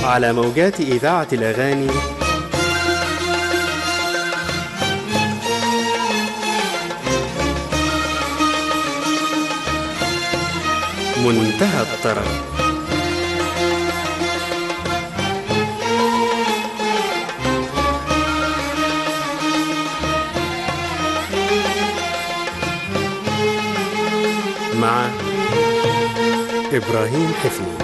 على موجات إذاعة الأغاني منتهى الطرب مع إبراهيم حفني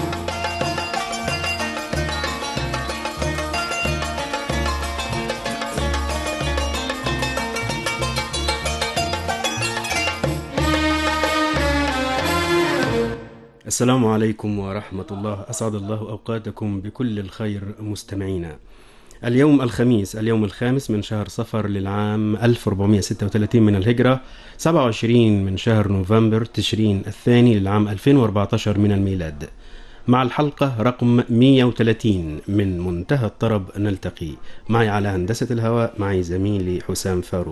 السلام عليكم ورحمة الله أسعد الله أوقاتكم بكل الخير مستمعينا اليوم الخميس اليوم الخامس من شهر صفر للعام 1436 من الهجرة 27 من شهر نوفمبر تشرين الثاني للعام 2014 من الميلاد مع الحلقة رقم 130 من منتهى الطرب نلتقي معي على هندسة الهواء معي زميلي حسام فاروق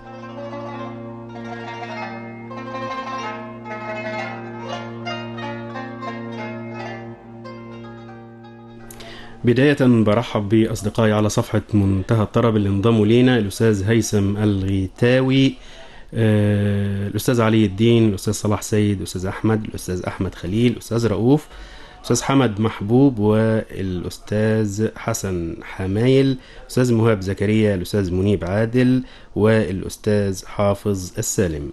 بداية برحب بأصدقائي على صفحة منتهى الطرب اللي انضموا لينا الأستاذ هيثم الغيتاوي آه، الأستاذ علي الدين الأستاذ صلاح سيد الأستاذ أحمد الأستاذ أحمد خليل الأستاذ رؤوف الأستاذ حمد محبوب والأستاذ حسن حمايل الأستاذ مهاب زكريا الأستاذ منيب عادل والأستاذ حافظ السالم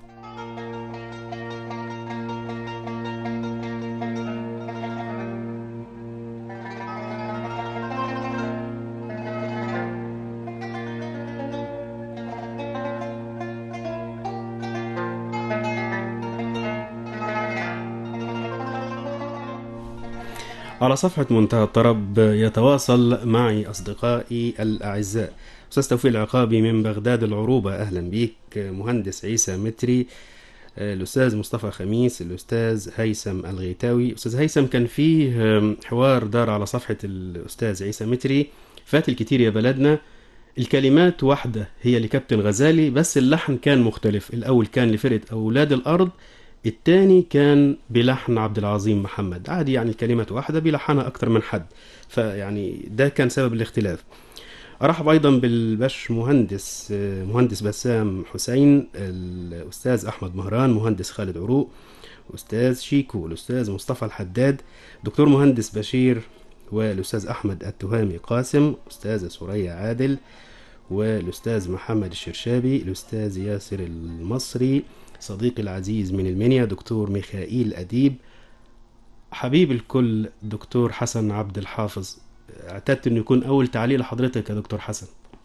على صفحة منتهى الطرب يتواصل معي أصدقائي الأعزاء أستاذ توفيق العقابي من بغداد العروبة أهلا بيك مهندس عيسى متري الأستاذ مصطفى خميس الأستاذ هيثم الغيتاوي أستاذ هيثم كان فيه حوار دار على صفحة الأستاذ عيسى متري فات الكتير يا بلدنا الكلمات واحدة هي لكابتن غزالي بس اللحن كان مختلف الأول كان لفرقة أولاد الأرض التاني كان بلحن عبد العظيم محمد عادي يعني الكلمات واحدة بيلحنها أكتر من حد فيعني ده كان سبب الاختلاف أرحب أيضا بالباش مهندس مهندس بسام حسين الأستاذ أحمد مهران مهندس خالد عروق أستاذ شيكو الأستاذ مصطفى الحداد دكتور مهندس بشير والأستاذ أحمد التهامي قاسم أستاذة سوريا عادل والأستاذ محمد الشرشابي الأستاذ ياسر المصري صديقي العزيز من المنيا دكتور ميخائيل أديب حبيب الكل دكتور حسن عبد الحافظ اعتدت انه يكون اول تعليق لحضرتك يا دكتور حسن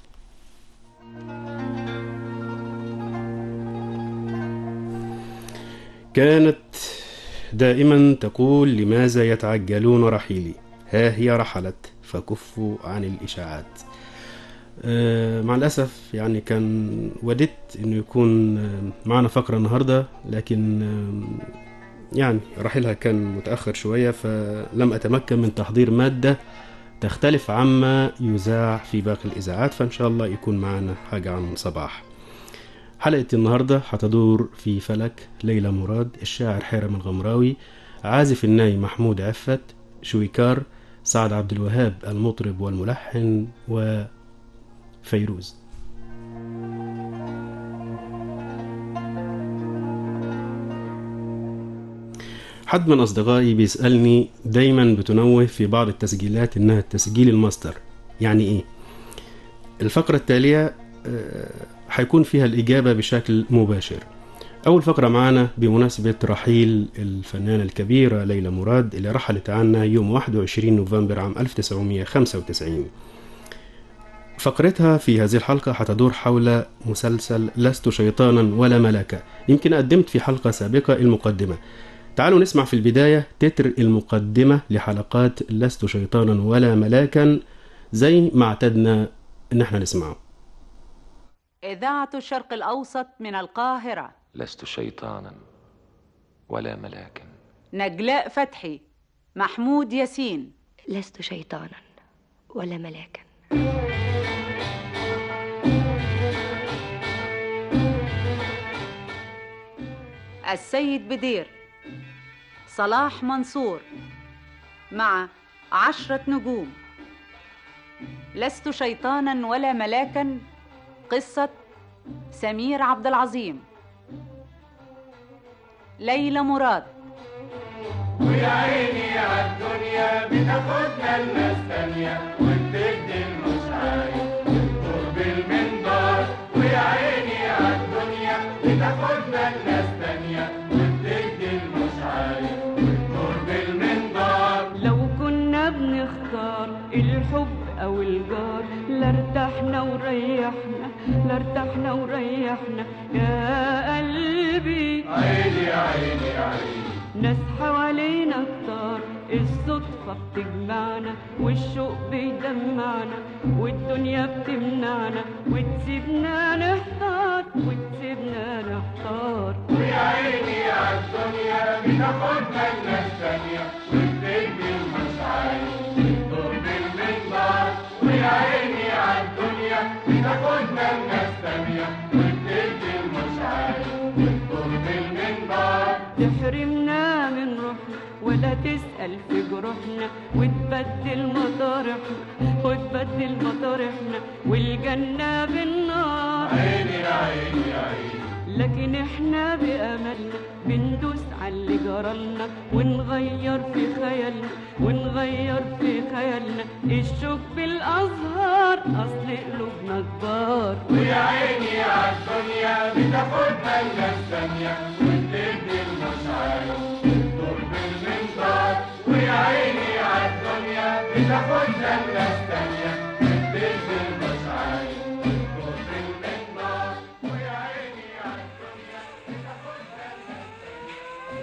كانت دائما تقول لماذا يتعجلون رحيلي ها هي رحلت فكفوا عن الإشاعات آه، مع الأسف يعني كان وددت إنه يكون آه، معنا فقرة النهاردة لكن آه، يعني رحيلها كان متأخر شوية فلم أتمكن من تحضير مادة تختلف عما يذاع في باقي الإذاعات فإن شاء الله يكون معنا حاجة عن صباح حلقة النهاردة هتدور في فلك ليلى مراد الشاعر حيرم الغمراوي عازف الناي محمود عفت شويكار سعد عبد الوهاب المطرب والملحن وفيروز حد من أصدقائي بيسألني دايما بتنوه في بعض التسجيلات إنها التسجيل الماستر يعني إيه؟ الفقرة التالية آه، هيكون فيها الإجابة بشكل مباشر أول فقرة معانا بمناسبة رحيل الفنانة الكبيرة ليلى مراد اللي رحلت عنا يوم 21 نوفمبر عام 1995 فقرتها في هذه الحلقة هتدور حول مسلسل لست شيطانا ولا ملاكا يمكن قدمت في حلقة سابقة المقدمة تعالوا نسمع في البداية تتر المقدمة لحلقات لست شيطانا ولا ملاكا زي ما اعتدنا ان احنا نسمعه إذاعة الشرق الأوسط من القاهرة لست شيطانا ولا ملاكا نجلاء فتحي محمود ياسين لست شيطانا ولا ملاكا السيد بدير صلاح منصور مع عشرة نجوم لست شيطانا ولا ملاكا قصة سمير عبد العظيم ليلى مراد ويا عيني عالدنيا بتاخدنا الناس تانية وبتدي المش عارف القرب المنظار ويا عيني عالدنيا بتاخدنا الناس تانية وبتدي المش عارف القرب المنظار لو كنا بنختار الحب او الجار لارتحنا وريحنا لارتحنا وريحنا يا قلبي عيني يا عيني يا عيني ناس حوالينا كتار الصدفة بتجمعنا والشوق بيدمعنا والدنيا بتمنعنا وتسيبنا نحتار وتسيبنا نحتار ويا عيني عالدنيا بتاخدنا الناس تانية وبتدي المش عارف القرب المنظار ويا عيني عالدنيا بتاخدنا الناس تانية وبتدي المش عارف القرب المنظار تحرمنا من روحنا ولا تسأل في جروحنا وتبدل مطارحنا وتبدل مطارحنا والجنة بالنار عيني يا عيني يا عيني لكن احنا بأملنا بندوس على اللي جرالنا ونغير في خيالنا ونغير في خيالنا الشوك بالأزهار أصل قلوبنا كبار ويا عيني عالدنيا بتاخدنا الناس تانية وبتدي المش عارف القرب المنظار ويا عيني عالدنيا بتاخدنا الناس تانية وبتدي المش عارف القرب المنظار ويا عيني عالدنيا بتاخدنا الناس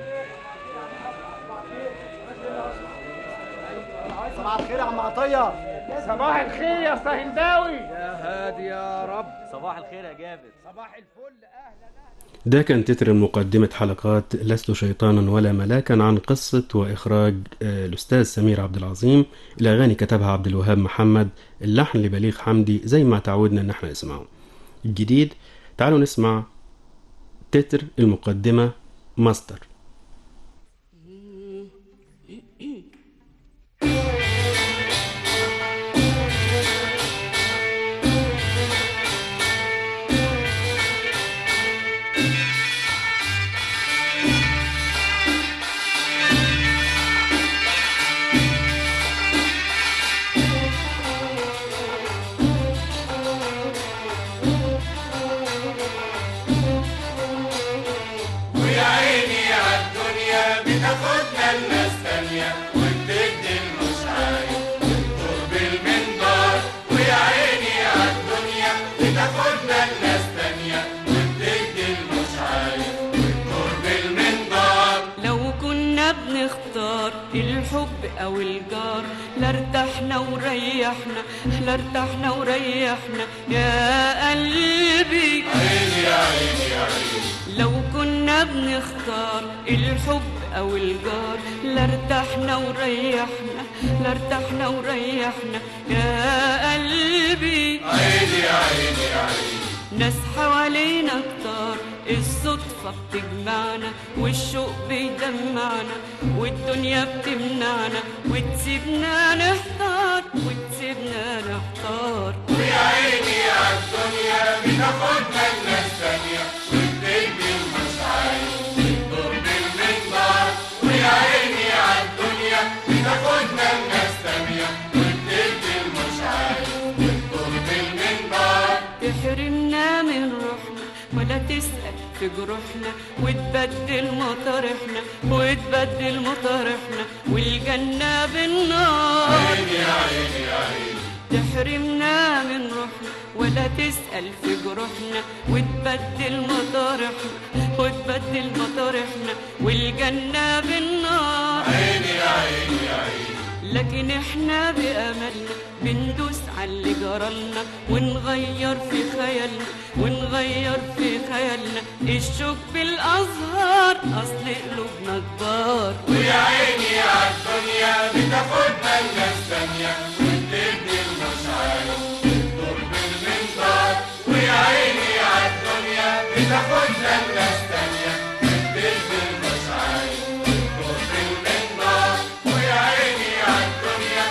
صباح الخير يا عم عطيه صباح الخير يا اسطى هنداوي يا هادي يا رب صباح الخير يا جابر صباح الفل اهلا ده كان تتر مقدمة حلقات لست شيطانا ولا ملاكا عن قصة وإخراج آه، الأستاذ سمير عبد العظيم الأغاني كتبها عبد الوهاب محمد اللحن لبليغ حمدي زي ما تعودنا إن احنا نسمعه الجديد تعالوا نسمع تتر المقدمة ماستر ويا عيني عالدنيا بتاخدنا الناس تانية وبتدي المش عارف القرب المنظار ويا عيني عالدنيا بتاخدنا الناس تانية وبتدي المش عارف القرب المنظار لو كنا بنختار الحب او الجار لارتحنا وريحنا لارتحنا وريحنا يا قلبي عيني يا عيني يا عيني لو كنا بنختار الحب او الجار لارتحنا وريحنا لارتحنا وريحنا يا قلبي عيني يا عيني يا عيني ناس حوالينا كتار الصدفة بتجمعنا والشوق بيدمعنا والدنيا بتمنعنا وتسيبنا نحتار وتسيبنا نحتار ويا عيني عالدنيا بتاخدنا الناس تانية وبتدي المش عارف القرب المنظار ويا عيني عالدنيا بتاخدنا الناس تانية وبتدي المش عارف القرب المنظار تحرمنا من روحنا ولا تسأل في جروحنا وتبدل مطارحنا وتبدل مطارحنا والجنة بالنار عيني يا عيني يا عيني تحرمنا من روحنا ولا تسأل في جروحنا وتبدل مطارحنا وتبدل مطارحنا والجنة بالنار عيني يا عيني يا عيني لكن احنا بأملنا بندوس على اللي جرالنا ونغير في خيالنا ونغير في خيالنا الشوك بالأزهار أصل قلوبنا كبار ويا عيني عالدنيا بتاخدنا الناس تانية وبتدي المش عارف القرب المنظار ويا عيني عالدنيا بتاخدنا الناس تانية وبتدي المش عارف القرب المنظار ويا عيني عالدنيا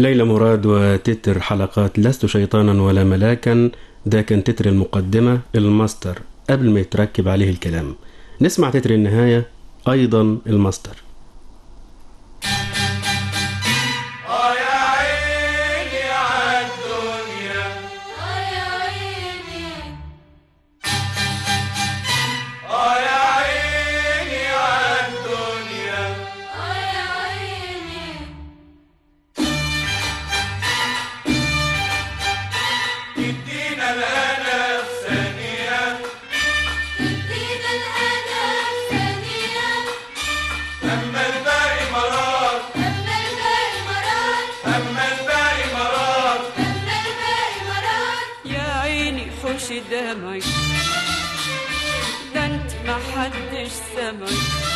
ليلى مراد وتتر حلقات لست شيطانا ولا ملاكا ده كان تتر المقدمة الماستر قبل ما يتركب عليه الكلام نسمع تتر النهاية أيضا الماستر اه يا عيني عالدنيا اه يا عيني اه يا عيني عالدنيا اه يا عيني تدينا الهنا في ثانية تدينا الهنا في ثانية أما الباقي مرار أما الباقي مرار أما الباقي مرار أما الباقي مرار يا عيني حوش دمعي ده انت ما حدش سمعي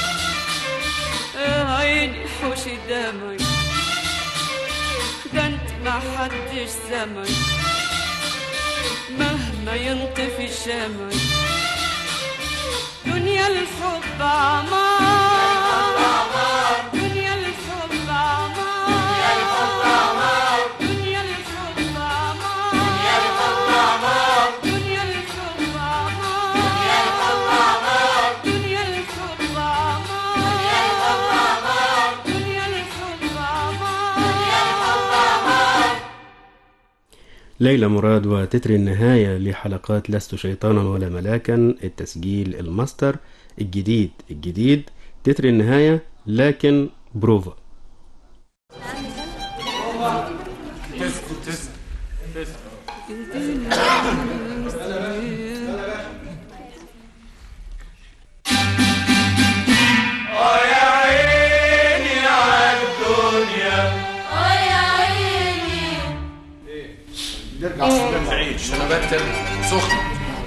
يا عيني حوش دمعي ده انت ما حدش سمعي مهما ينطفي شمعي دنيا الحب عمار دنيا الحب عمار دنيا الحب عمار دنيا الحب عمار دنيا الحب عمار دنيا الحب عمار دنيا الحب عمار ليلى مراد وتتر النهاية لحلقات لست شيطانا ولا ملاكا التسجيل الماستر الجديد الجديد تتر النهاية لكن بروفا اه يا عيني عالدنيا اه يا عيني عيش انا بكتب سخن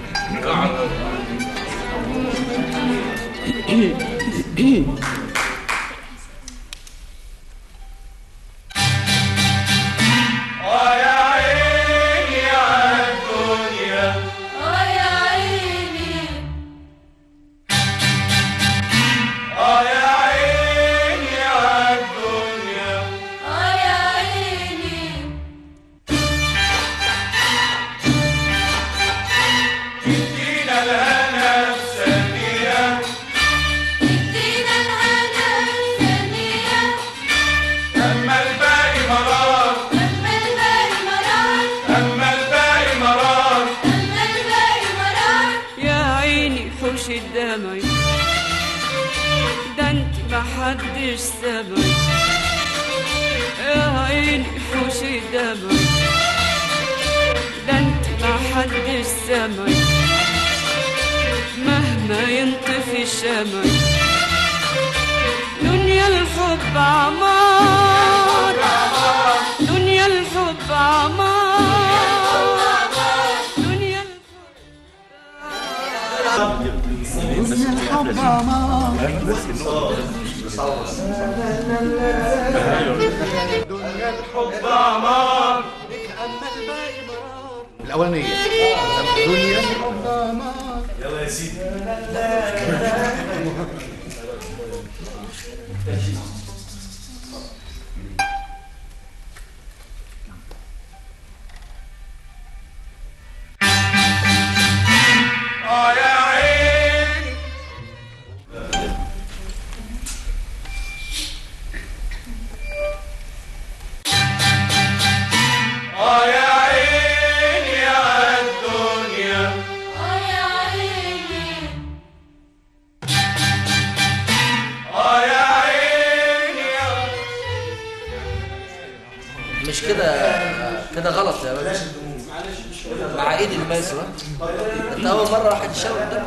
اه يا عيني عالدنيا اه يا عيني اه يا عيني عالدنيا اه يا عيني تدينا الهنا في ثانية تدينا الهنا في ثانية أما الباقي مرار أما الباقي مرار أما الباقي مرار أما الباقي مرار يا عيني حوش دمعي ده انت ما حدش سمعي يا عيني حوش دمعي ده انت ما حدش سمعي مهما ينطفي شمعي دنيا الحب عمار دنيا الحب عمار دنيا الحب الحب عمار الأولانية دنيا اه يا عيني اه يا عيني عالدنيا اه يا عيني اه يا عيني مش كده كده غلط يا باشا مع ايد الماس ها انت اول مره واحد يشاور ده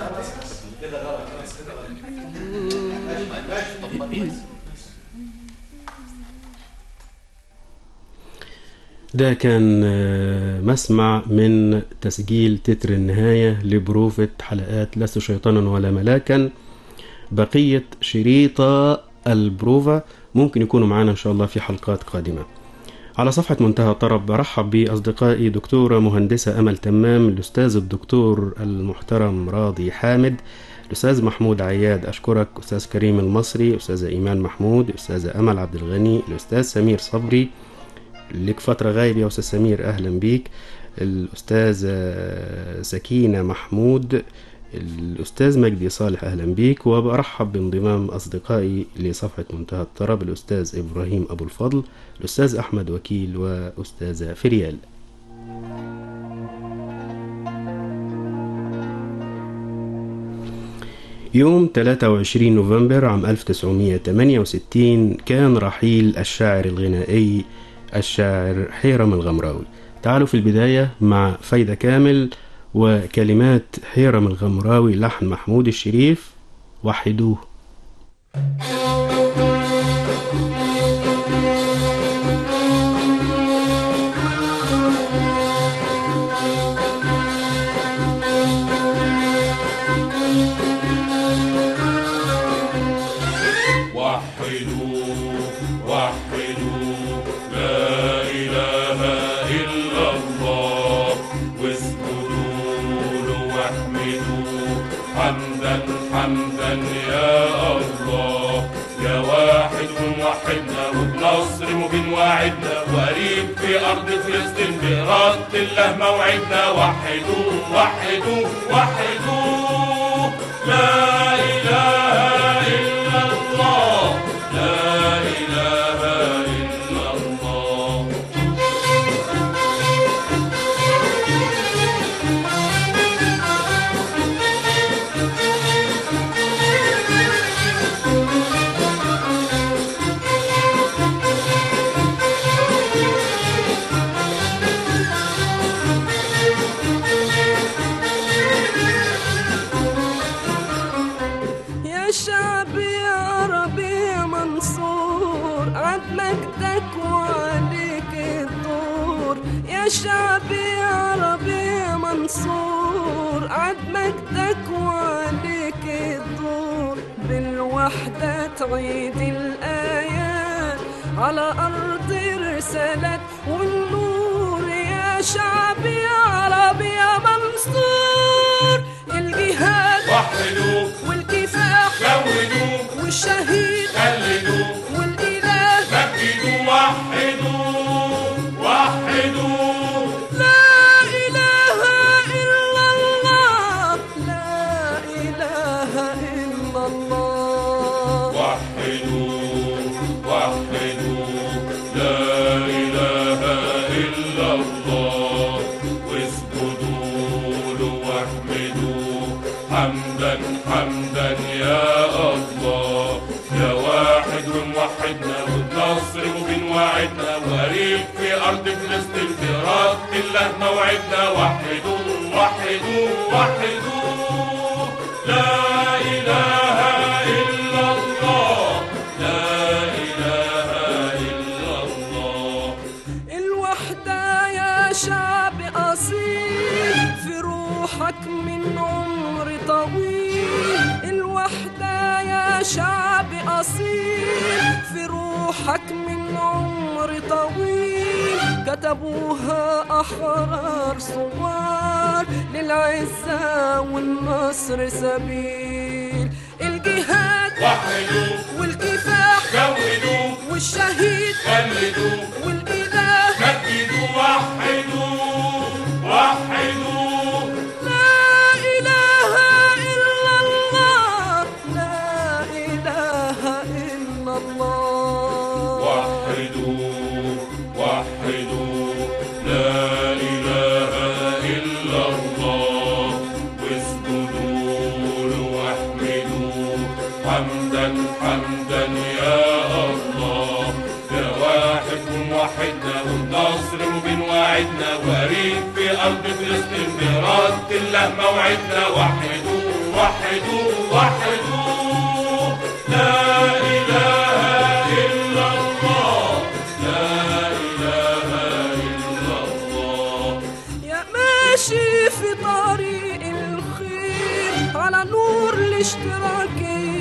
ده كان آه، مسمع من تسجيل تتر النهاية لبروفة حلقات لست شيطانا ولا ملاكا بقية شريطة البروفا ممكن يكونوا معانا إن شاء الله في حلقات قادمة على صفحة منتهى الطرب برحب بأصدقائي دكتورة مهندسة أمل تمام الأستاذ الدكتور المحترم راضي حامد الأستاذ محمود عياد أشكرك أستاذ كريم المصري أستاذة إيمان محمود أستاذة أمل عبد الغني الأستاذ سمير صبري لك فترة غايب يا أستاذ سمير أهلا بيك الأستاذة سكينة محمود الأستاذ مجدي صالح أهلا بيك وبرحب بانضمام أصدقائي لصفحة منتهى الطرب الأستاذ إبراهيم أبو الفضل الأستاذ أحمد وكيل وأستاذة فريال يوم 23 نوفمبر عام 1968 كان رحيل الشاعر الغنائي الشاعر حيرم الغمراوي تعالوا في البداية مع فايدة كامل وكلمات حيرم الغمراوي لحن محمود الشريف وحدوه وحدوا وحدوا لا إله إلا الله واسجدوا له واحمدوا حمدا حمدا يا الله يا واحد وحدنا وبنصر مبين وعدنا وقريب في أرض فلسطين بإرادة الله موعدنا وحدوا وحدوا وحدوا لا إله إلا الله لا إله إلا الله يا شعبي يا عربي يا منصور عد مجدك وعليك الدور يا شعبي يا عربي يا منصور عد مجدك وعليك الدور بالوحدة تعيد الآيات على أرض رسالة والنور يا شعبي يا عربي يا منصور الجهاد وحدوا والكفاح زودوا والشهيد خلدوا والإله مجدوا وحدوا وحدوا لا إله إلا الله لا إله إلا الله وحدوا وحدوا لا إله إلا الله واسجدوا له واحمدوا حمدا حمدا يا الله يا واحد وموحدنا والنصر مبين وعدنا وقريب في أرض فلسطين بإرادة الله موعدنا وحدوا وحدوا وحدوا لا إله إلا الله لا إله إلا الله الوحدة يا شعب أصيل في روحك من عمر طويل الوحدة يا شعب أصيل في روحك من عمر طويل كتبوها أحرار صغار للعزة والنصر سبيل الجهاد وحدوا والكفاح زودوا والشهيد خلدوا والإله مجدوا وحدوا وحدوا لا إله إلا الله لا إله إلا الله وحدوا وحدوا لا إله إلا الله واسجدوا له واحمدوا حمدا حمدا يا الله يا واحد وحدنا والنصر مبين وعدنا وقريب في أرض فلسطين بإرادة الله موعدنا وحدوا وحدوا وحدوا لا إله إلا الله لا إله إلا الله يا ماشي في طريق الخير على نور الاشتراك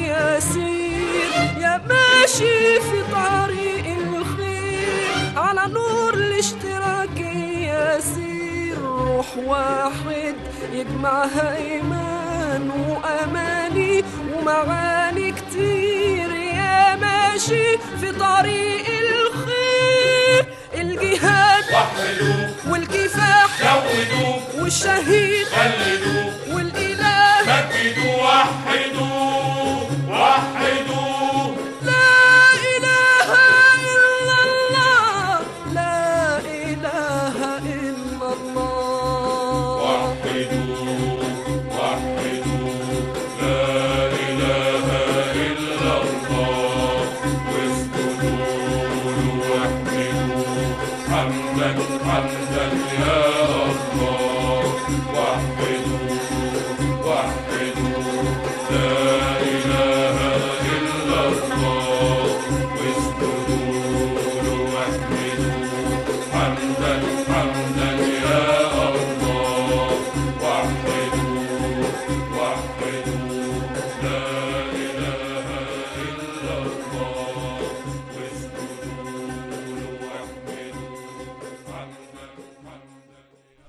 يسير يا ماشي في طريق الخير على نور الاشتراك يسير روح واحد يجمعها إيمان وأماني ومعاني كتير يا ماشي في طريق الخير الجهاد وحدوه والكفاح زودوه والشهيد خلدوه والإله مجدوا وحدوه وحدوه لا إله إلا الله لا إله إلا الله وحدوه وحدوه لا إله إلا الله واسجدوا له وحدوه حمدا حمدا يا الله وحدوه وحدوه لا إله إلا الله واسجدوا له وحدوه حمدا حمدا يا الله وحدوه وحدوه لا إله إلا الله واسجدوا له وحدوه حمدا حمدا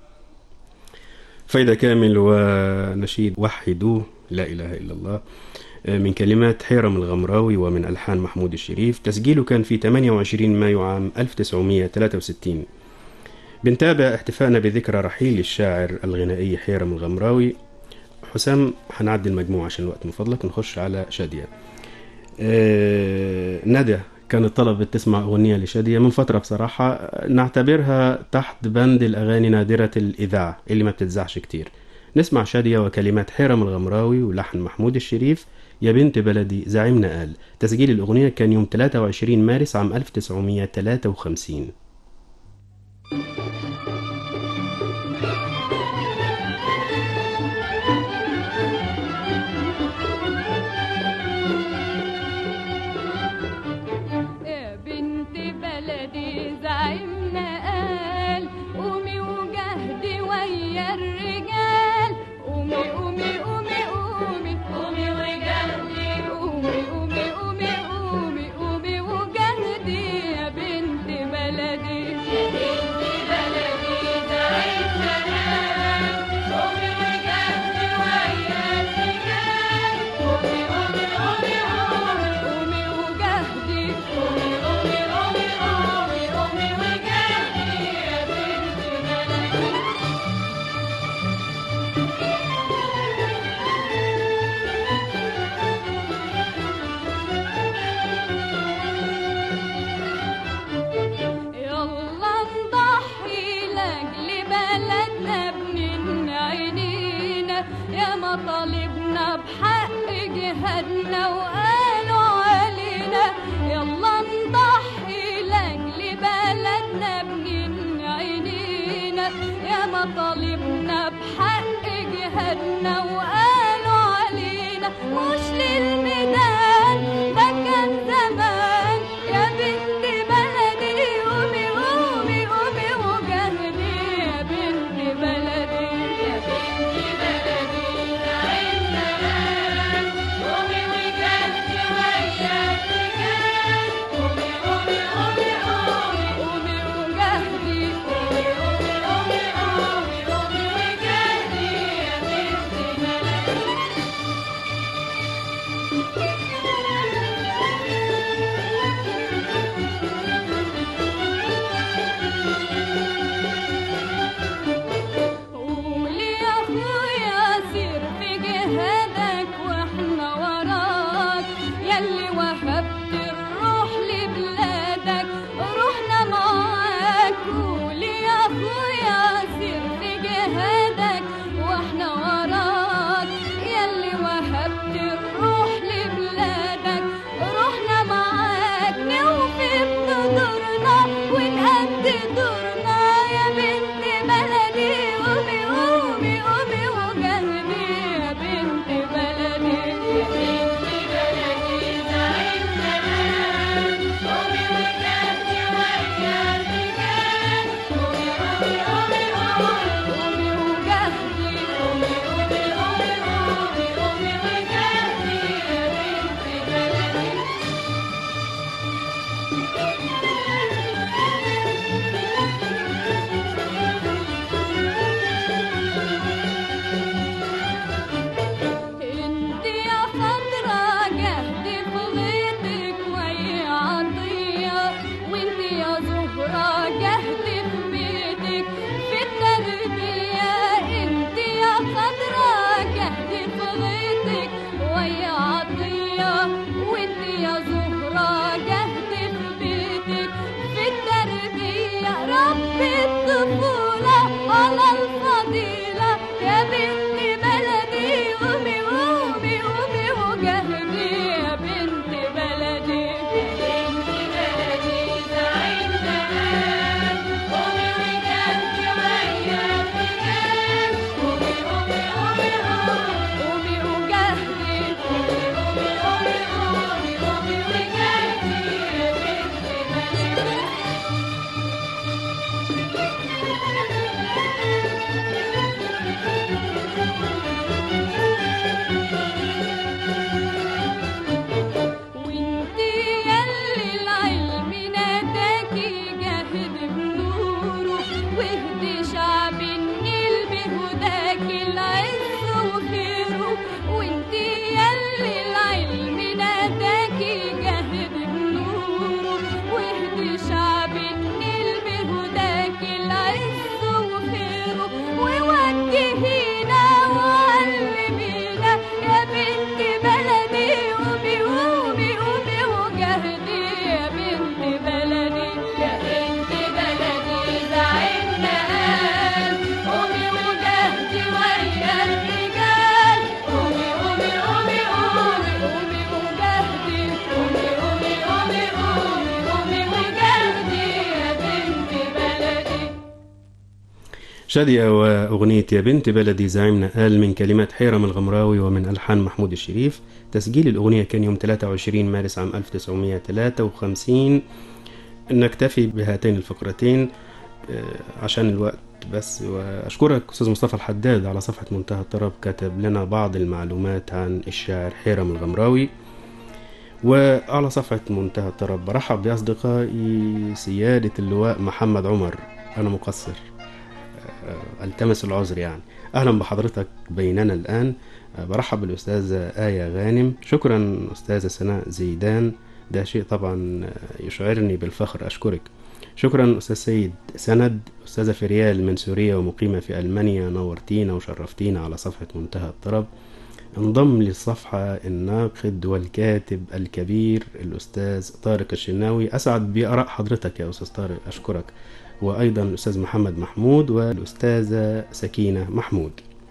فايدة كامل ونشيد وحدوه لا إله إلا الله من كلمات حيرم الغمراوي ومن ألحان محمود الشريف تسجيله كان في 28 مايو عام 1963 بنتابع احتفائنا بذكرى رحيل الشاعر الغنائي حيرم الغمراوي حسام هنعدي المجموعة عشان الوقت من فضلك نخش على شادية آه، ندى كانت طلبت تسمع أغنية لشادية من فترة بصراحة نعتبرها تحت بند الأغاني نادرة الإذاعة اللي ما بتتذاعش كتير نسمع شادية وكلمات حيرم الغمراوي ولحن محمود الشريف يا بنت بلدي زعيمنا قال تسجيل الأغنية كان يوم 23 مارس عام 1953 يا بنت بلدي زعيمنا قال قومي وجهدي ويا الرجال قومي قومي قومي قومي قومي وجهدي قومي قومي قومي قومي قومي وجهدي يا بنت بلدي يا بنت بلدي زعيمنا قال قومي وجهدي ويا الرجال قومي قومي قومي قومي قومي وجهدي قومي قومي قومي قومي قومي وجهدي يا بنت بلدي يلا نضحي لاجل بلدنا بنين عينينا يا مطالبنا بحق جهادنا وقالوا علينا يلا نضحي لاجل بلدنا بنين عينينا يا مطالبنا بحق جهادنا وقالوا علينا مش للميدان ده كان زمان يا بنت بلدي قومي قومي قومي وجهدي يا بنت بلدي يا بنت بلدي زعيمنا قال قومي وجهدي شادية وأغنية يا بنت بلدي زعيمنا قال من كلمات حيرم الغمراوي ومن ألحان محمود الشريف تسجيل الأغنية كان يوم 23 مارس عام 1953 نكتفي بهاتين الفقرتين آه، عشان الوقت بس وأشكرك أستاذ مصطفى الحداد على صفحة منتهى الطرب كتب لنا بعض المعلومات عن الشاعر حيرم الغمراوي وعلى صفحة منتهى الطرب برحب بأصدقائي سيادة اللواء محمد عمر أنا مقصر آه، التمس العذر يعني اهلا بحضرتك بيننا الان آه، برحب بالاستاذه ايه غانم شكرا استاذه سناء زيدان ده شيء طبعا آه، يشعرني بالفخر اشكرك شكرا استاذ سيد سند استاذه فريال من سوريا ومقيمه في المانيا نورتينا وشرفتينا على صفحه منتهى الطرب انضم للصفحة الناقد والكاتب الكبير الأستاذ طارق الشناوي أسعد بآراء حضرتك يا أستاذ طارق أشكرك وأيضا الأستاذ محمد محمود والأستاذة سكينة محمود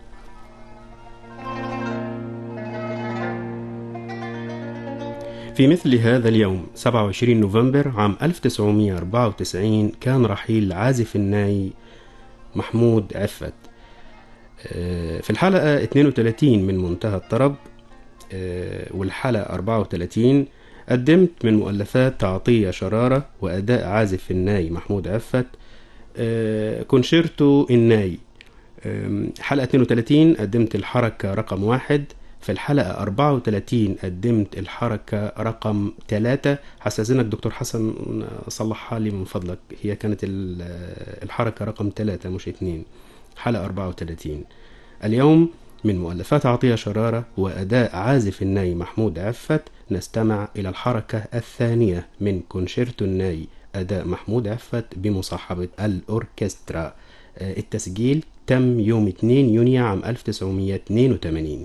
في مثل هذا اليوم 27 نوفمبر عام 1994 كان رحيل عازف الناي محمود عفت آه، في الحلقة 32 من منتهى الطرب آه، والحلقة 34 قدمت من مؤلفات تعطية شرارة وأداء عازف الناي محمود عفت آه، كونشيرتو الناي آم، حلقة 32 قدمت الحركة رقم واحد في الحلقة 34 قدمت الحركة رقم 3 هستأذنك دكتور حسن صلحها لي من فضلك هي كانت ال- الحركة رقم 3 مش 2 حلقة 34 اليوم من مؤلفات عطية شرارة وأداء عازف الناي محمود عفت نستمع إلى الحركة الثانية من كونشيرتو الناي أداء محمود عفت بمصاحبة الأوركسترا آه، التسجيل تم يوم 2 يونيو عام 1982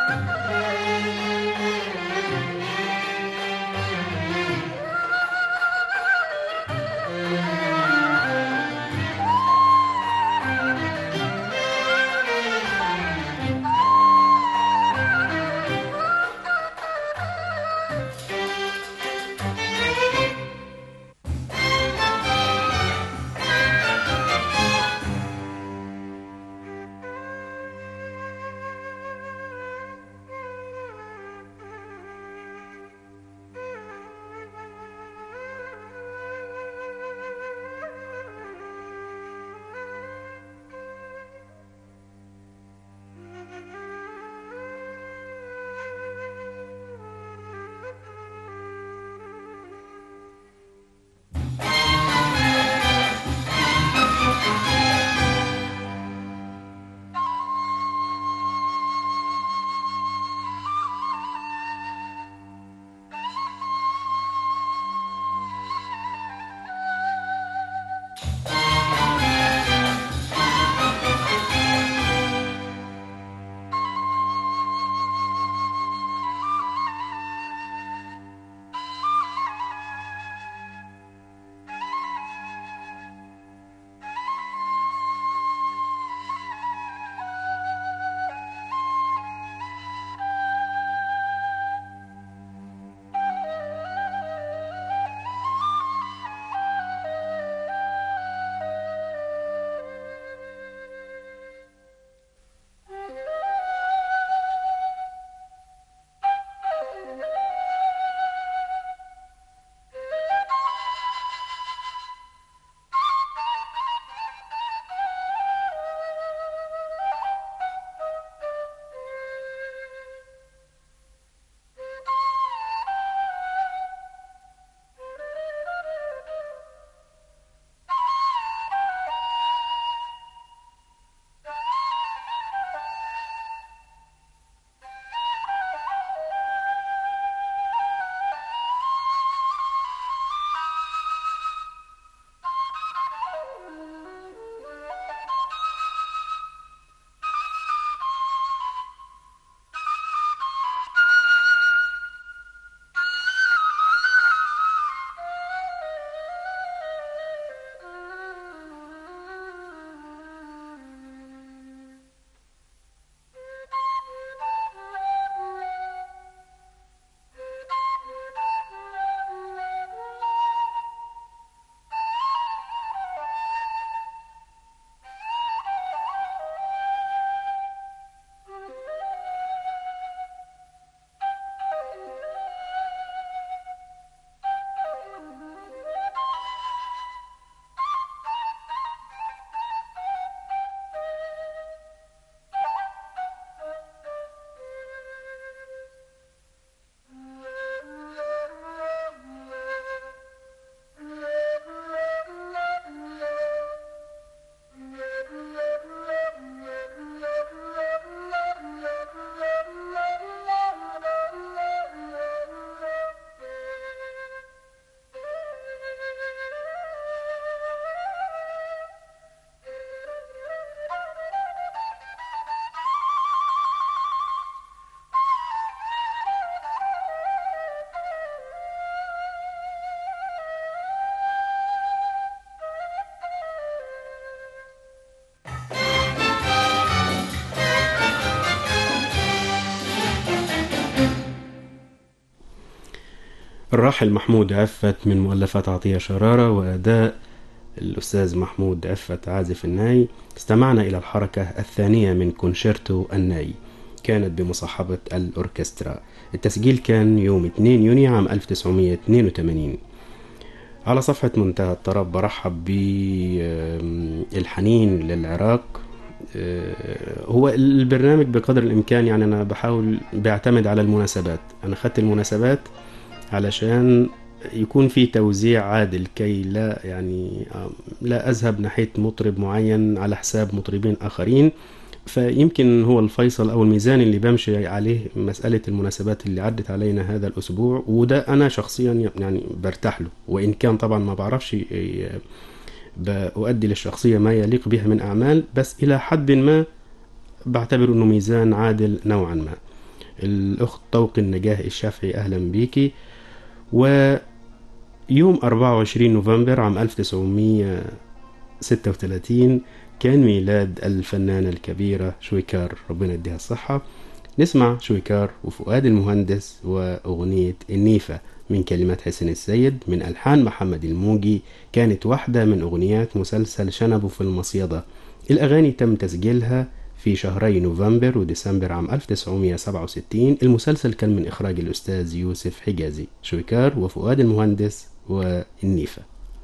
الراحل محمود عفت من مؤلفات عطية شرارة وأداء الأستاذ محمود عفت عازف الناي استمعنا إلى الحركة الثانية من كونشيرتو الناي كانت بمصاحبة الأوركسترا التسجيل كان يوم 2 يونيو عام 1982 على صفحة منتهى الطرب برحب بالحنين للعراق هو البرنامج بقدر الإمكان يعني أنا بحاول بيعتمد على المناسبات أنا خدت المناسبات علشان يكون في توزيع عادل كي لا يعني لا أذهب ناحية مطرب معين على حساب مطربين آخرين فيمكن هو الفيصل أو الميزان اللي بمشي عليه مسألة المناسبات اللي عدت علينا هذا الأسبوع وده أنا شخصيا يعني برتاح له وإن كان طبعا ما بعرفش بأؤدي للشخصية ما يليق بها من أعمال بس إلى حد ما بعتبر أنه ميزان عادل نوعا ما الأخت طوق النجاه الشافعي أهلا بيكي ويوم 24 نوفمبر عام 1936 كان ميلاد الفنانة الكبيرة شويكار ربنا يديها الصحة نسمع شويكار وفؤاد المهندس وأغنية النيفة من كلمات حسين السيد من ألحان محمد الموجي كانت واحدة من أغنيات مسلسل شنبه في المصيدة الأغاني تم تسجيلها في شهري نوفمبر وديسمبر عام 1967 المسلسل كان من إخراج الأستاذ يوسف حجازي شويكار وفؤاد المهندس والنيفة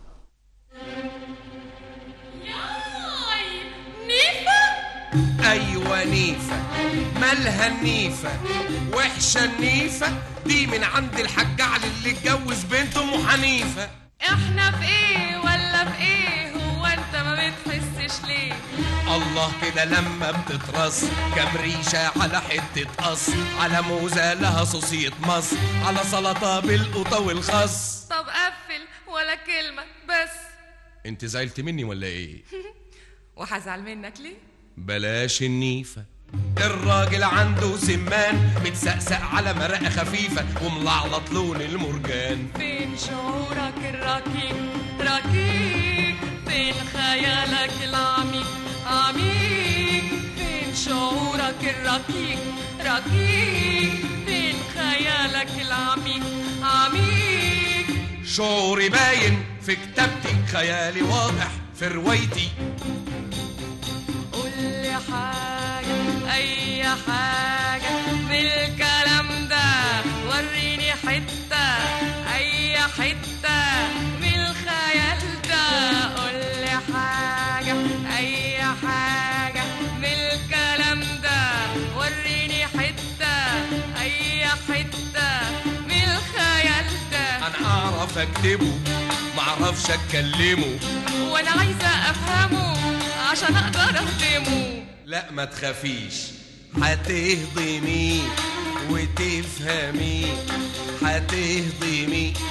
ايوه نيفه مالها النيفه وحشه النيفه دي من عند الحاج علي اللي اتجوز بنت ام حنيفه احنا في ايه ولا في ايه هو انت ما بتحسش ليه الله كده لما بتترص كام ريشه على حته قص على موزه لها صوصيه مص على سلطه بالقوطه والخس طب قفل ولا كلمة بس انت زعلت مني ولا ايه وهزعل منك ليه بلاش النيفه الراجل عنده سمان متسقسق على مرقه خفيفه وملعلط لون المرجان فين شعورك الركيك ركيك فين خيالك العميق عميق فين شعورك الركيك ركيك فين خيالك العميق عميق شعوري باين في كتابتي خيالي واضح في روايتي قول لي حاجة أي حاجة بالكلام ده وريني حتة أي حتة من الخيال ده قول لي حاجة أي حاجة بالكلام ده وريني حتة أي حتة من الخيال ده انا اعرف اكتبه معرفش اتكلمه وأنا عايزة أفهمه عشان أقدر أخدمه لا ما تخافيش هتهضمي وتفهمي هتهضمي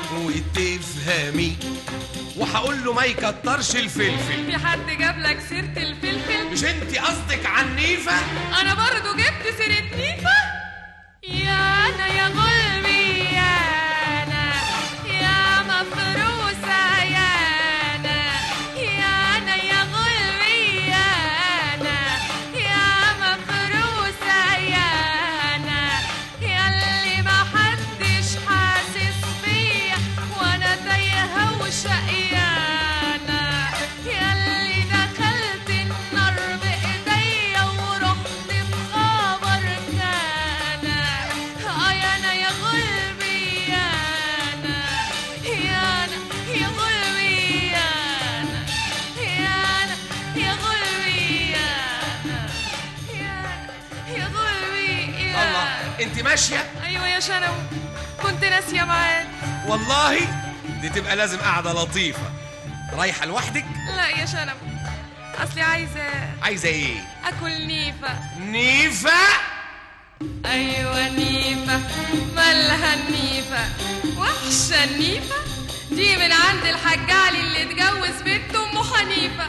وتفهمي وهقول له ما يكترش الفلفل في حد جاب لك سيرة الفلفل مش انت قصدك عن نيفه انا برضو جبت سيرة نيفة يا انا يا غلبي يا انا يا مفروسة يا انا يا انا يا غلبي يا انا يا مفروسة يا انا يا اللي ما حدش حاسس بيا وانا تايهة وشقيانة يا اللي دخلت النار بايديا ورحت بخبر كان اه يا انا يا غلبي يا انا يا انا يا غلبي يا انا يا انا يا غلبي يا انا يا أنا يا غلبي يا الله انت ماشيه ايوه يا شنو كنت ناسيه معاك والله دي تبقى لازم قاعده لطيفه رايحه لوحدك لا يا شنب اصلي عايزه عايزه ايه اكل نيفه نيفه ايوه نيفه مالها النيفه وحشه النيفه دي من عند الحاج علي اللي اتجوز بنت ام حنيفه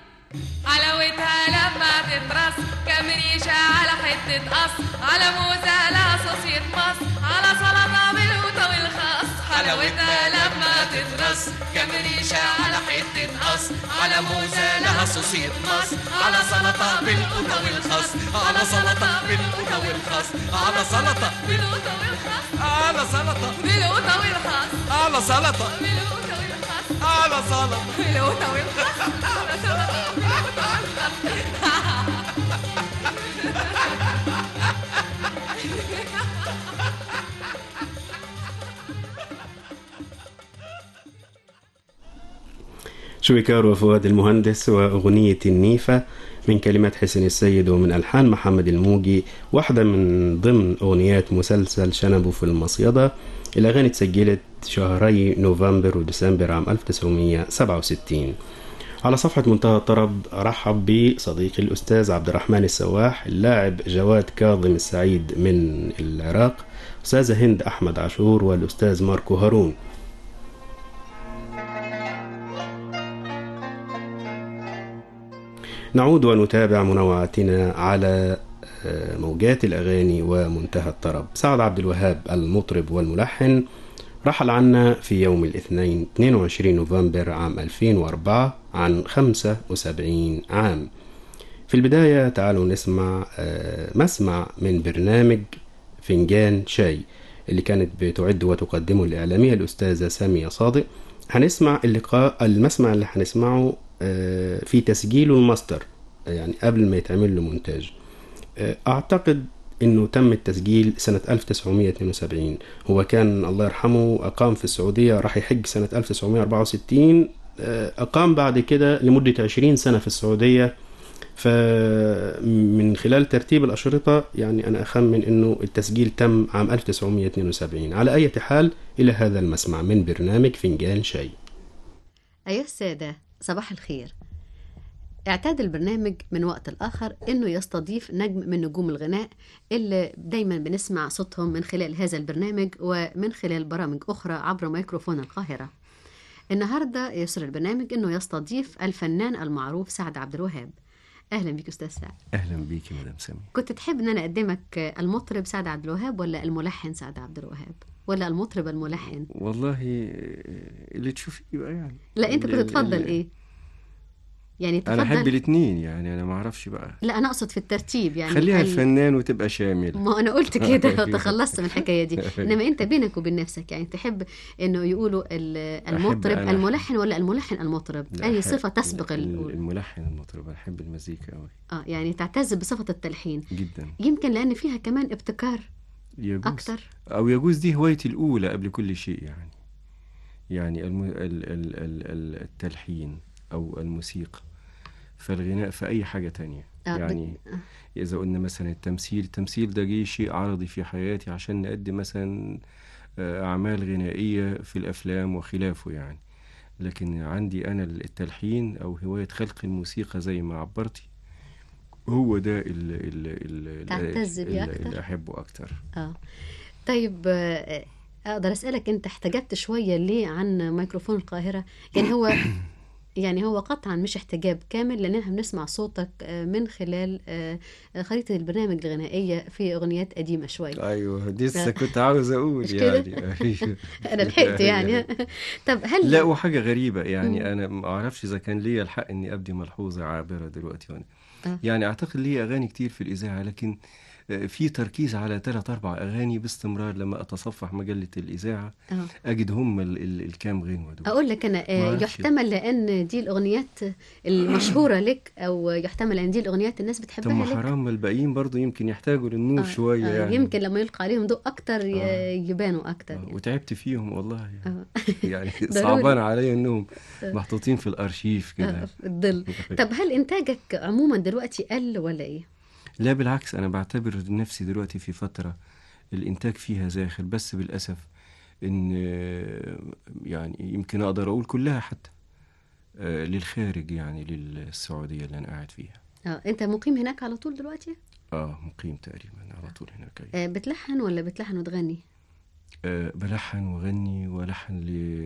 حلاوتها لما تترص كام ريشه على حته قص على موزه لها صوصيه مص على سلطه بالقوطه والخس حلاوتها لما تترص كام ريشه على حته قص على موزه لها صوصيه مص على سلطه بالقوطه والخس على سلطه بالقوطه والخس على سلطه بالقوطه والخس على سلطه بالقوطه والخس على سلطه بالقوطه والخس على سلطه بالقوطه والخس على سلطه بالقوطه شويكار وفؤاد المهندس وأغنية النيفة من كلمات حسين السيد ومن ألحان محمد الموجي واحدة من ضمن أغنيات مسلسل شنبه في المصيدة الأغاني اتسجلت شهري نوفمبر وديسمبر عام 1967 على صفحة منتهى الطرب رحب بصديقي الأستاذ عبد الرحمن السواح اللاعب جواد كاظم السعيد من العراق أستاذة هند أحمد عاشور والأستاذ ماركو هارون نعود ونتابع منوعاتنا على آه، موجات الأغاني ومنتهى الطرب سعد عبد الوهاب المطرب والملحن رحل عنا في يوم الاثنين 22 نوفمبر عام 2004 عن 75 عام في البداية تعالوا نسمع آه، مسمع من برنامج فنجان شاي اللي كانت بتعد وتقدمه الإعلامية الأستاذة سامية صادق هنسمع اللقاء المسمع اللي هنسمعه آه، في تسجيله الماستر يعني قبل ما يتعمل له مونتاج آه، أعتقد انه تم التسجيل سنة 1972 هو كان الله يرحمه اقام في السعودية راح يحج سنة 1964 آه، اقام بعد كده لمدة 20 سنة في السعودية فمن خلال ترتيب الأشرطة يعني أنا أخمن أنه التسجيل تم عام 1972 على أي حال إلى هذا المسمع من برنامج فنجان شاي أيها السادة صباح الخير اعتاد البرنامج من وقت لآخر إنه يستضيف نجم من نجوم الغناء اللي دايما بنسمع صوتهم من خلال هذا البرنامج ومن خلال برامج أخرى عبر ميكروفون القاهرة النهاردة يسر البرنامج إنه يستضيف الفنان المعروف سعد عبد الوهاب أهلا بك أستاذ سعد اهلا بيك يا مدام سامي كنت تحب إن أنا أقدمك المطرب سعد عبد الوهاب ولا الملحن سعد عبد الوهاب ولا المطرب الملحن والله اللي تشوفيه بقى يعني لا أنت كنت ال- تفضل ال- إيه يعني تفضل انا احب الاثنين يعني انا ما اعرفش بقى لا أنا أقصد في الترتيب يعني خليها ال- الفنان وتبقى شامل ما انا قلت كده تخلصت من الحكايه دي انما انت بينك وبين نفسك يعني تحب انه يقولوا ال- المطرب أنا الملحن ولا الملحن المطرب لا، اي أحب- صفه تسبق ال- الاولى الملحن المطرب انا احب المزيكا قوي اه يعني تعتز بصفه التلحين جدا يمكن لان فيها كمان ابتكار يجوز اكتر او يجوز دي هوايتي الاولى قبل كل شيء يعني يعني الم... ال... ال... ال... ال- التلحين او الموسيقى فالغناء في اي حاجه تانية آه، بت- يعني اذا قلنا مثلا التمثيل التمثيل ده جه شيء عرضي في حياتي عشان نقدم مثلا آه، اعمال غنائيه في الافلام وخلافه يعني لكن عندي انا التلحين او هوايه خلق الموسيقى زي ما عبرتي هو ده اللي, اللي, تعتز بيه أكتر؟ اللي احبه اكتر اه طيب آه، اقدر اسالك انت احتجبت شويه ليه عن ميكروفون القاهره يعني هو يعني هو قطعا مش احتجاب كامل لان احنا بنسمع صوتك آه، من خلال آه، خريطه البرنامج الغنائيه في اغنيات قديمه شويه ايوه دي لسه لا. كنت عاوز اقول مش كده؟ يعني أيوة. انا لحقت يعني طب هل لا وحاجه غريبه يعني مم. انا ما اعرفش اذا كان ليا الحق اني ابدي ملحوظه عابره دلوقتي وانا آه. يعني اعتقد لي اغاني كتير في الاذاعه لكن آه، في تركيز على ثلاث اربع اغاني باستمرار لما اتصفح مجله الاذاعه آه. اجد هم ال- ال- الكام غنوه دول اقول لك انا ما آه، أعرفش. يحتمل لان دي الاغنيات المشهوره لك او يحتمل ان دي الاغنيات الناس طب بتحبها ما لك حرام الباقيين برضو يمكن يحتاجوا للنور آه، شويه آه، يعني يمكن لما يلقى عليهم ضوء اكتر ي- آه. يبانوا اكتر يعني. وتعبت فيهم والله يعني, آه. يعني ضروري. صعبان عليا انهم آه. محطوطين في الارشيف آه، كده في الظل طب هل انتاجك عموما دلوقتي قل ولا ايه لا بالعكس أنا بعتبر نفسي دلوقتي في فترة الإنتاج فيها زاخر بس بالأسف إن آه، يعني يمكن أقدر أقول كلها حتى آه، للخارج يعني للسعودية اللي أنا قاعد فيها اه انت مقيم هناك على طول دلوقتي آه مقيم تقريبا على طول هناك أيوة. آه، بتلحن ولا بتلحن وتغني آه، بلحن وغني ولحن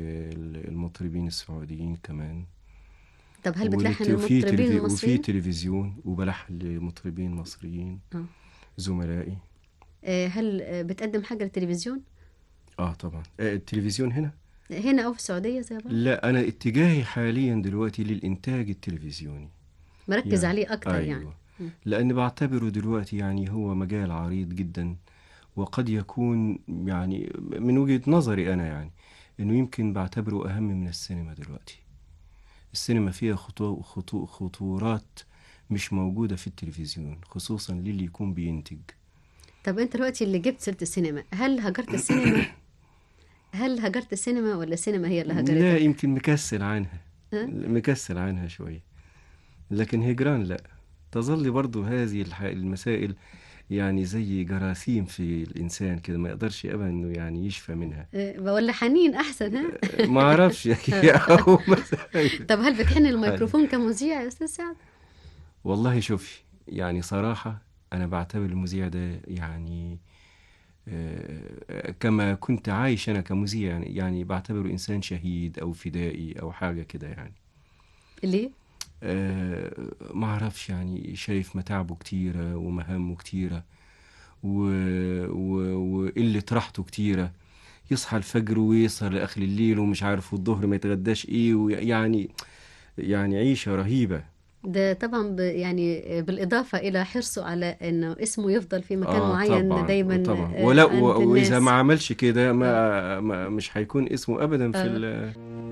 للمطربين السعوديين كمان طب هل بتلحن ولت- وفي للمطربين تلفي- وفي المصريين تلفزيون وبلحن لمطربين مصريين آه. زملائي آه، هل آه، بتقدم حاجه للتلفزيون اه طبعا آه، التلفزيون هنا هنا او في السعوديه زي بعض لا انا اتجاهي حاليا دلوقتي للانتاج التلفزيوني مركز عليه اكتر أيوة. يعني مم. لان بعتبره دلوقتي يعني هو مجال عريض جدا وقد يكون يعني من وجهة نظري انا يعني انه يمكن بعتبره اهم من السينما دلوقتي السينما فيها خطو خطو خطورات مش موجودة في التلفزيون خصوصا للي يكون بينتج طب انت دلوقتي اللي جبت سيره السينما هل هجرت السينما هل هجرت السينما ولا السينما هي اللي لا هجرتك يمكن مكسل عنها ها؟ مكسل عنها شوية لكن هجران لا تظل برضو هذه الح- المسائل يعني زي جراثيم في الإنسان كده ما يقدرش أبدا إنه يعني يشفى منها آه، ولا حنين احسن ها ما أعرفش أو مثلا طب هل بتحن الميكروفون كمذيع يا استاذ سعد والله شوفي يعني صراحة أنا بعتبر المذيع ده يعني آه، كما كنت عايش أنا كمذيع يعني, يعني بعتبره إنسان شهيد أو فدائي أو حاجة كده يعني ليه آه، ما اعرفش يعني شايف متاعبه كتيرة ومهامه كتيرة و... و... وقلة راحته كتيرة يصحى الفجر ويسهر لآخر الليل ومش عارف والظهر ما يتغداش ايه ويعني يعني عيشة رهيبة ده طبعا ب يعني بالإضافة إلى حرصه على إنه اسمه يفضل في مكان آه معين طبعا دايما طبعا آه، ولا عند و- واذا الناس. ما عملش كده ما, ما مش هيكون اسمه ابدا في آه. ال-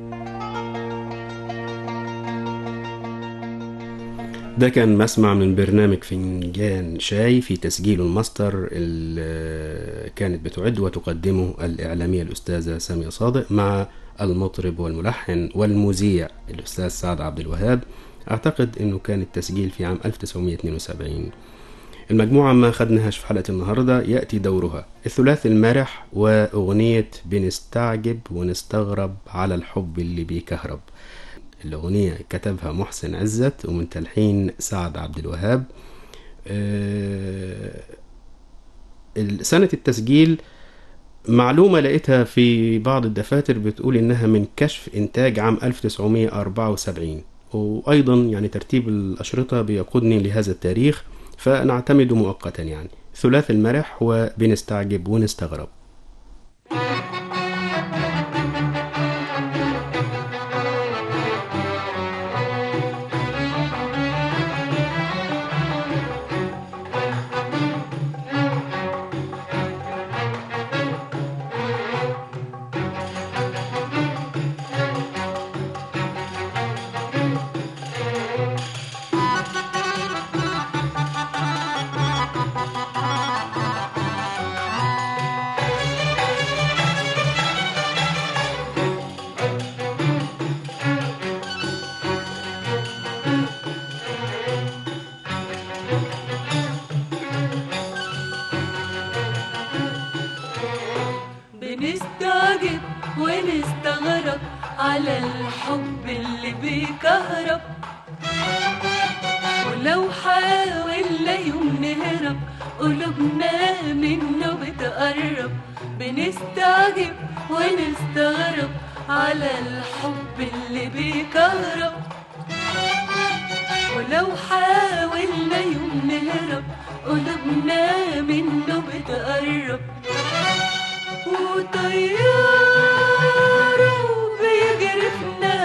ده كان مسمع من برنامج فنجان شاي في تسجيل الماستر اللي كانت بتعد وتقدمه الإعلامية الأستاذة سامية صادق مع المطرب والملحن والمذيع الأستاذ سعد عبد الوهاب أعتقد أنه كان التسجيل في عام 1972 المجموعة ما خدناهاش في حلقة النهاردة يأتي دورها الثلاث المرح وأغنية بنستعجب ونستغرب على الحب اللي بيكهرب الأغنية كتبها محسن عزت ومن تلحين سعد عبد الوهاب آه، سنة التسجيل معلومة لقيتها في بعض الدفاتر بتقول إنها من كشف إنتاج عام 1974 وأيضا يعني ترتيب الأشرطة بيقودني لهذا التاريخ فنعتمد مؤقتا يعني ثلاث المرح وبنستعجب ونستغرب بنستعجب ونستغرب على الحب اللي بيكهرب ولو حاولنا يوم نهرب قلوبنا منه بتقرب بنستعجب ونستغرب على الحب اللي بيكهرب ولو حاولنا يوم نهرب قلوبنا منه بتقرب وطياره بيجرفنا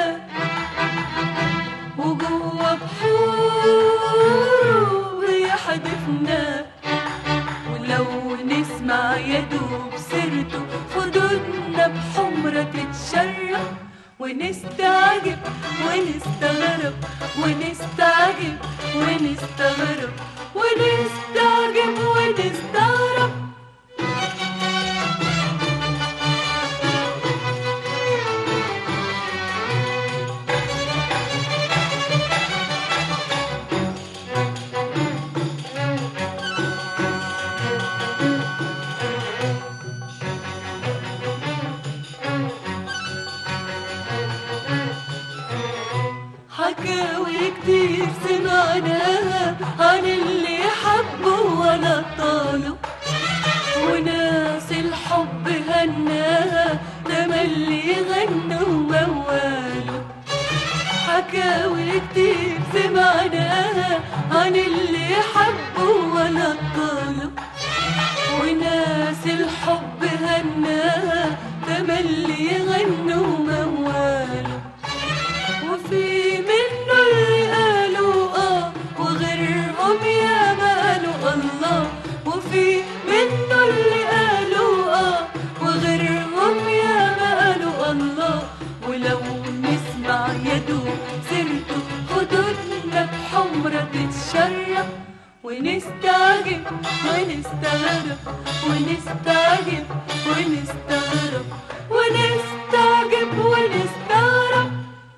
وجوه بحوره بيحدفنا ولو نسمع يدوب سيرته خدودنا بحمرة تتشرح ونستعجب ونستغرب ونستعجب ونستغرب ونستعجب ونستغرب حكاوي كتير سمعناها عن اللي حبوا ولا طالوا وناس الحب هناها تملي غنوا موالوا حكاوي كتير سمعناها عن اللي حبوا ولا طالوا وناس الحب هناها تملي غنوا موالوا وفي منه اللي قالوا اه وغيرهم يا ما قالوا الله وفي منه اللي قالوا اه وغيرهم يا ما قالوا الله ولو نسمع يدوب سيرته خدودنا بحمرة تتشرب ونستعجب ونستغرب ونستعجب ونستغرب ونستعجب ونستغرب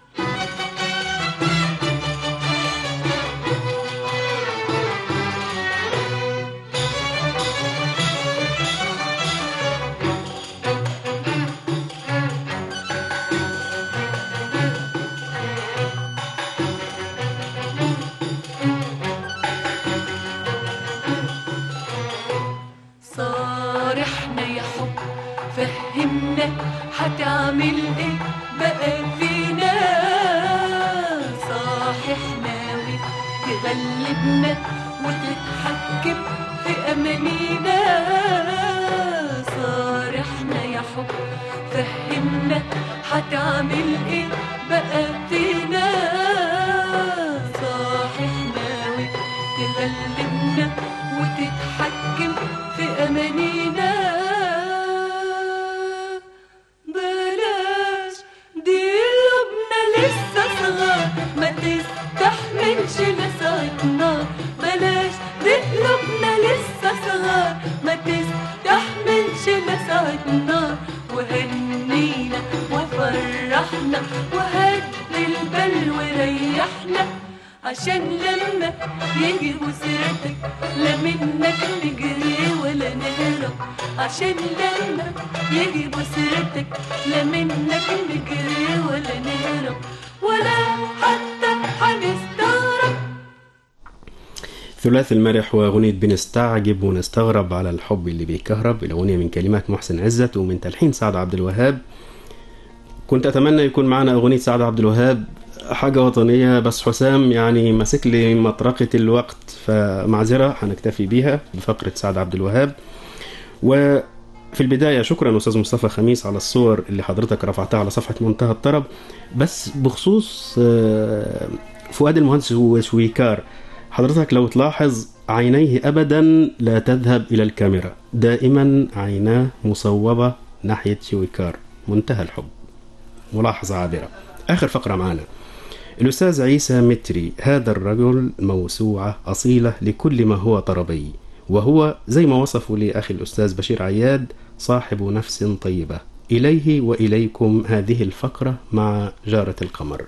صارحنا يا حب فهمنا هتعمل ايه بقى فينا صاححنا تغلبنا وتتحكم في أمانينا صارحنا يا حب فهمنا هتعمل ايه بقى فينا صاحح ناوي تغلبنا وتتحكم في أمانينا بلاش دي قلوبنا لسه صغار ما تستحملش لسعتنا بلاش دي قلوبنا لسه صغار ما تستحملش لسعتنا وهنينا وفرحنا وهد البال وريحنا عشان لما يجي سيرتك لا منك نجري ولا نهرب عشان لما يجي سيرتك لا منك نجري ولا نهرب ولا حتى هنستغرب ثلاث المرح وأغنية بنستعجب ونستغرب على الحب اللي بيكهرب الأغنية من كلمات محسن عزت ومن تلحين سعد عبد الوهاب كنت أتمنى يكون معنا أغنية سعد عبد الوهاب حاجة وطنية بس حسام يعني ماسك لي مطرقة الوقت فمعذرة هنكتفي بيها بفقرة سعد عبد الوهاب وفي البداية شكرا أستاذ مصطفى خميس على الصور اللي حضرتك رفعتها على صفحة منتهى الطرب بس بخصوص آه، فؤاد المهندس وشويكار حضرتك لو تلاحظ عينيه أبدا لا تذهب إلى الكاميرا دائما عيناه مصوبة ناحية شويكار منتهى الحب ملاحظة عابرة آخر فقرة معنا الأستاذ عيسى متري هذا الرجل موسوعة أصيلة لكل ما هو طربي وهو زي ما وصفه لي أخي الأستاذ بشير عياد صاحب نفس طيبة إليه وإليكم هذه الفقرة مع جارة القمر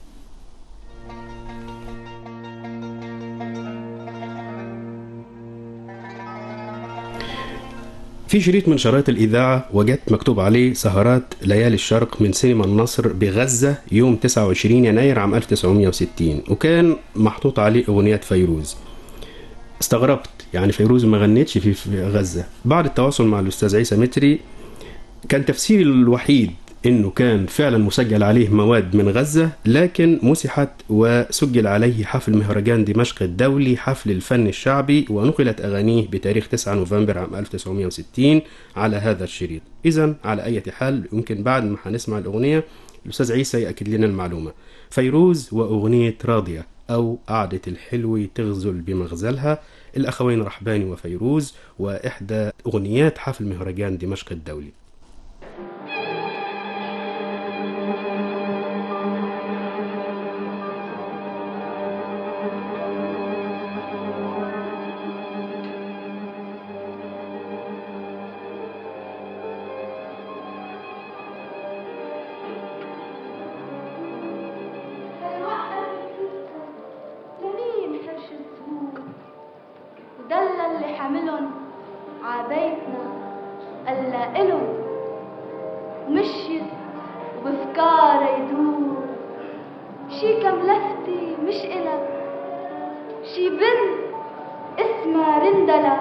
في شريط من شرايط الإذاعة وجدت مكتوب عليه سهرات ليالي الشرق من سينما النصر بغزة يوم 29 يناير عام 1960 وكان محطوط عليه أغنيات فيروز استغربت يعني فيروز ما غنتش في في غزة بعد التواصل مع الأستاذ عيسى متري كان تفسيري الوحيد انه كان فعلا مسجل عليه مواد من غزة لكن مسحت وسجل عليه حفل مهرجان دمشق الدولي حفل الفن الشعبي ونقلت اغانيه بتاريخ 9 نوفمبر عام 1960 على هذا الشريط اذا على اي حال يمكن بعد ما هنسمع الاغنية الاستاذ عيسى ياكد لنا المعلومة فيروز واغنية راضية او قعدة الحلو تغزل بمغزلها الاخوين رحباني وفيروز واحدى اغنيات حفل مهرجان دمشق الدولي لمين حرش الزهور ودل اللي حاملن عبيتنا ألا إلن ومشيت وبفكارها يدور شي كم لفتي مش إلا شي بنت اسمها رندلة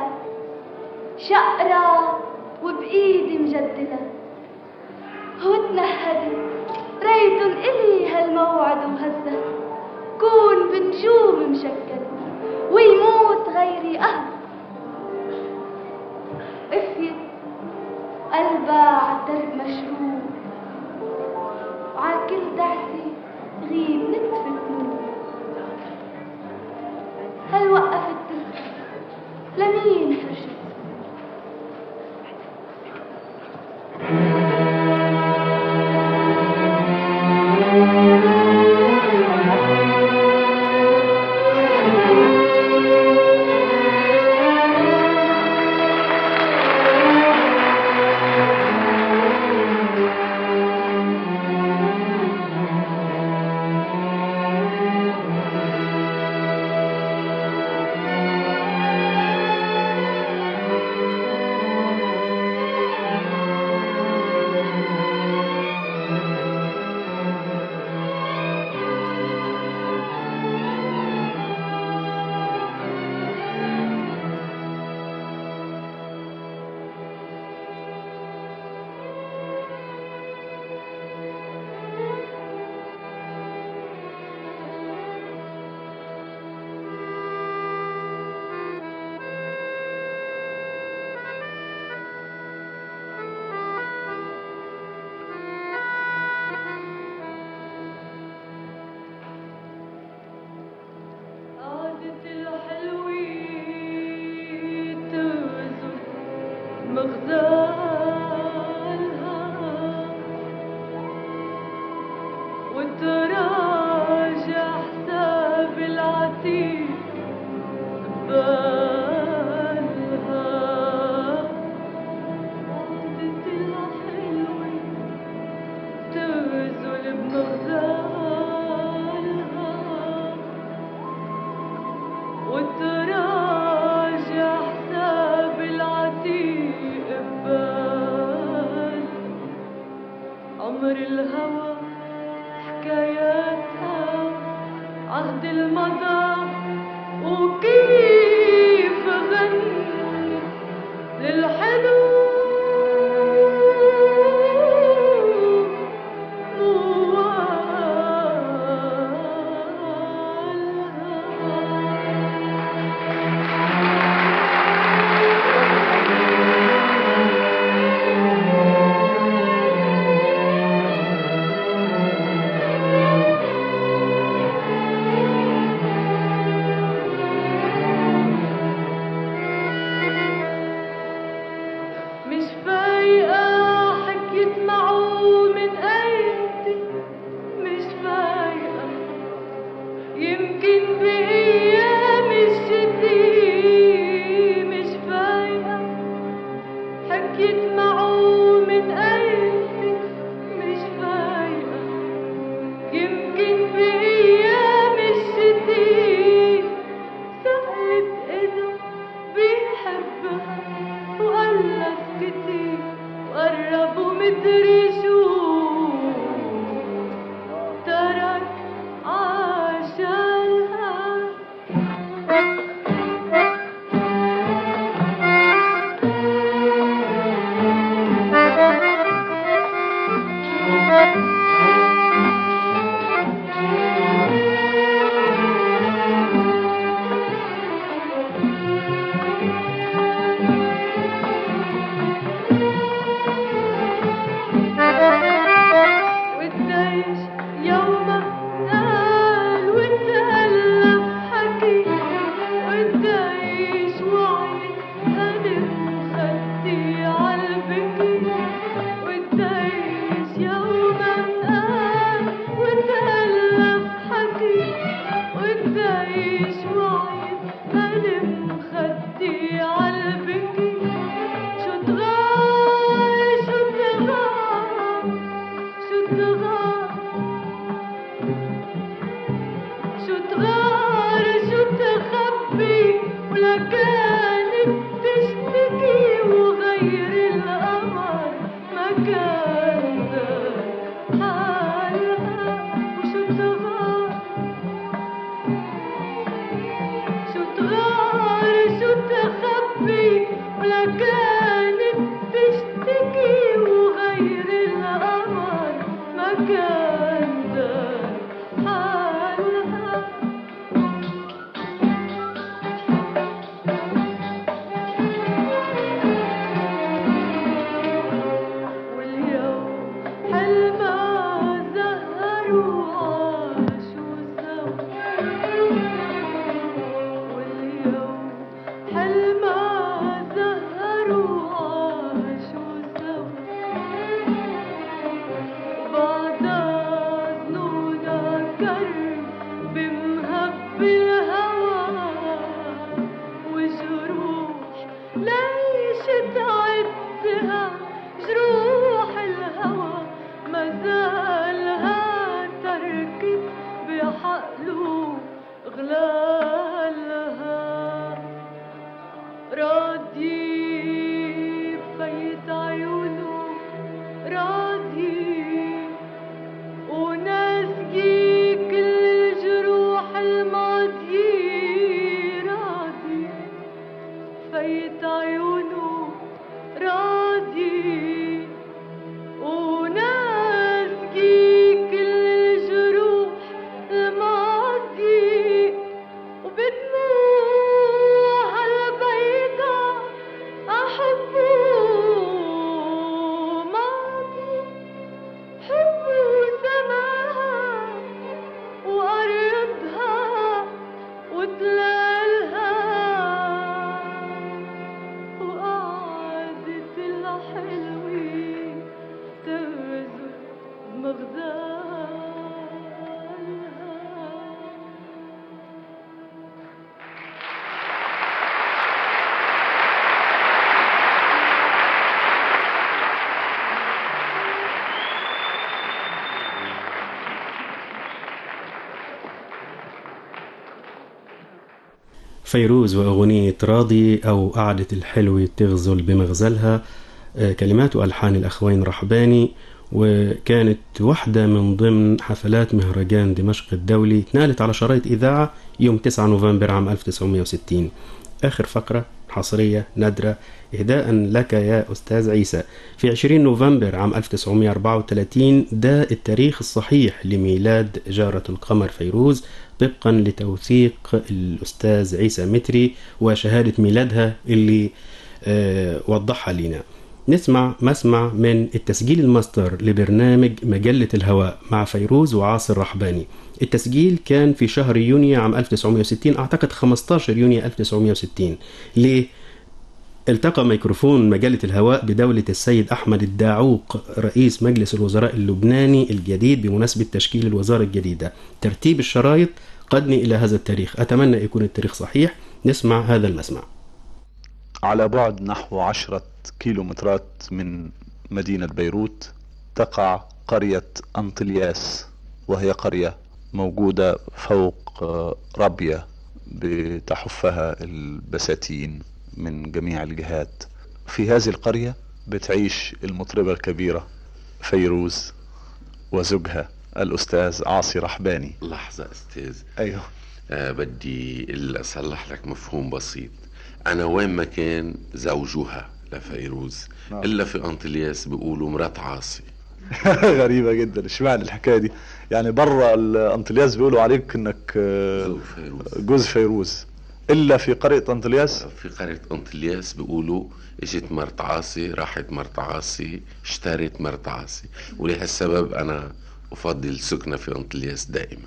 شقرة وبإيدي مجدلة هو تنهدت ريتن إلي هالموعد وهزة كون بنجوم مشكل ويموت غيري أهل قفيت قلبها عالدرب مشروب وعالكل دعسي غيب نتفة نور هل وقفت تلك لمين فرشت بمغزالها وتراجع حساب العتيق بالها عودة الحلوة تغزل بمغزالها وتراجع حساب العتيق ببال عمر الهوى حكاياتها عهد المضى وكيف غني للحلو مش فايقة حكيت معه من ايدي مش فايقة يمكن بأيام الشتي مش فايقة حكيت معه من ايدي مش فايقة يمكن بأيام الشتي سهلت ايده بيحبها وقلب كتير وقرب ومدري شو ترك عشانها فيروز وأغنية راضي أو قعدة الحلو تغزل بمغزلها آه، كلمات وألحان الأخوين رحباني وكانت واحدة من ضمن حفلات مهرجان دمشق الدولي اتنقلت على شرايط إذاعة يوم 9 نوفمبر عام 1960 آخر فقرة حصرية نادرة إهداء لك يا أستاذ عيسى في 20 نوفمبر عام 1934 ده التاريخ الصحيح لميلاد جارة القمر فيروز طبقا لتوثيق الأستاذ عيسى متري وشهادة ميلادها اللي آه وضحها لنا نسمع مسمع من التسجيل الماستر لبرنامج مجلة الهواء مع فيروز وعاصر رحباني التسجيل كان في شهر يونيو عام 1960 أعتقد 15 يونيو 1960 ليه؟ التقى ميكروفون مجلة الهواء بدولة السيد أحمد الداعوق رئيس مجلس الوزراء اللبناني الجديد بمناسبة تشكيل الوزارة الجديدة ترتيب الشرايط قدني إلى هذا التاريخ أتمنى يكون التاريخ صحيح نسمع هذا المسمع على بعد نحو عشرة كيلومترات من مدينة بيروت تقع قرية أنطلياس وهي قرية موجودة فوق ربية بتحفها البساتين من جميع الجهات في هذه القرية بتعيش المطربة الكبيرة فيروز وزوجها الأستاذ عاصي رحباني لحظة أستاذ أيوه آه بدي إلا أصلح لك مفهوم بسيط أنا وين ما كان زوجها لفيروز نعم. إلا في أنطلياس بيقولوا مرات عاصي غريبة جدا اشمعنى الحكاية دي يعني برا الأنطلياس بيقولوا عليك إنك آه، جوز فيروز إلا في قرية أنطلياس في قرية أنطلياس بيقولوا اجت مرت عاصي راحت مرت عاصي اشترت مرت عاصي ولهالسبب أنا أفضل السكنة في أنطلياس دائما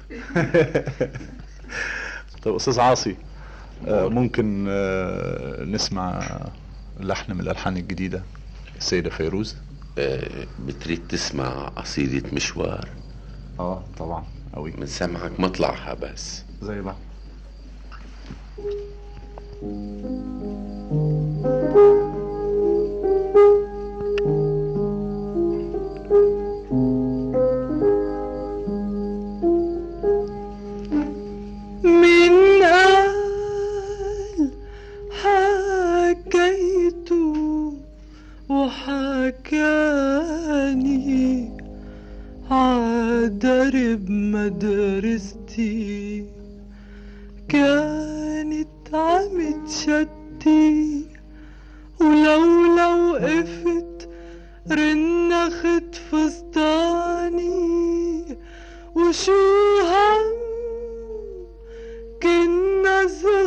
طيب أستاذ عاصي آه، ممكن آه، نسمع لحن من الألحان الجديدة السيدة فيروز آه، بتريد تسمع قصيدة مشوار اه طبعا أوي من سمعك مطلعها بس زي ما من قال حكيت وحكاني عدرب مدرستي كانت عم تشتي ولو لو وقفت رنخت فستاني وشو هم كنا